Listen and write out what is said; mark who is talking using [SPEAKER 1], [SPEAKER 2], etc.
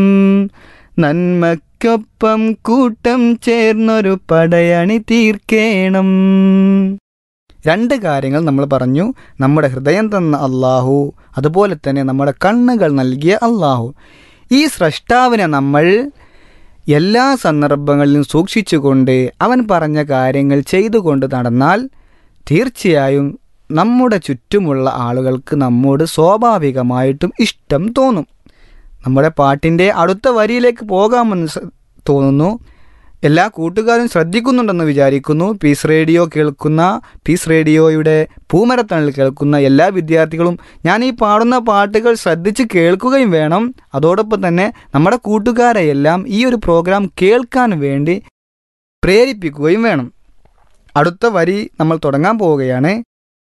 [SPEAKER 1] നന്മയ്ക്കൊപ്പം കൂട്ടം ചേർന്നൊരു പടയണി തീർക്കേണം രണ്ട് കാര്യങ്ങൾ നമ്മൾ പറഞ്ഞു നമ്മുടെ ഹൃദയം തന്ന അള്ളാഹു അതുപോലെ തന്നെ നമ്മുടെ കണ്ണുകൾ നൽകിയ അള്ളാഹു ഈ സ്രഷ്ടാവിനെ നമ്മൾ എല്ലാ സന്ദർഭങ്ങളിലും സൂക്ഷിച്ചുകൊണ്ട് അവൻ പറഞ്ഞ കാര്യങ്ങൾ ചെയ്തുകൊണ്ട് നടന്നാൽ തീർച്ചയായും നമ്മുടെ ചുറ്റുമുള്ള ആളുകൾക്ക് നമ്മോട് സ്വാഭാവികമായിട്ടും ഇഷ്ടം തോന്നും നമ്മുടെ പാട്ടിൻ്റെ അടുത്ത വരിയിലേക്ക് പോകാമെന്ന് സ- തോന്നുന്നു എല്ലാ കൂട്ടുകാരും ശ്രദ്ധിക്കുന്നുണ്ടെന്ന് വിചാരിക്കുന്നു പീസ് റേഡിയോ കേൾക്കുന്ന പീസ് റേഡിയോയുടെ പൂമരത്തണൽ കേൾക്കുന്ന എല്ലാ വിദ്യാർത്ഥികളും ഞാൻ ഈ പാടുന്ന പാട്ടുകൾ ശ്രദ്ധിച്ച് കേൾക്കുകയും വേണം അതോടൊപ്പം തന്നെ നമ്മുടെ കൂട്ടുകാരെയെല്ലാം ഈ ഒരു പ്രോഗ്രാം കേൾക്കാൻ വേണ്ടി പ്രേരിപ്പിക്കുകയും വേണം അടുത്ത വരി നമ്മൾ തുടങ്ങാൻ പോവുകയാണ്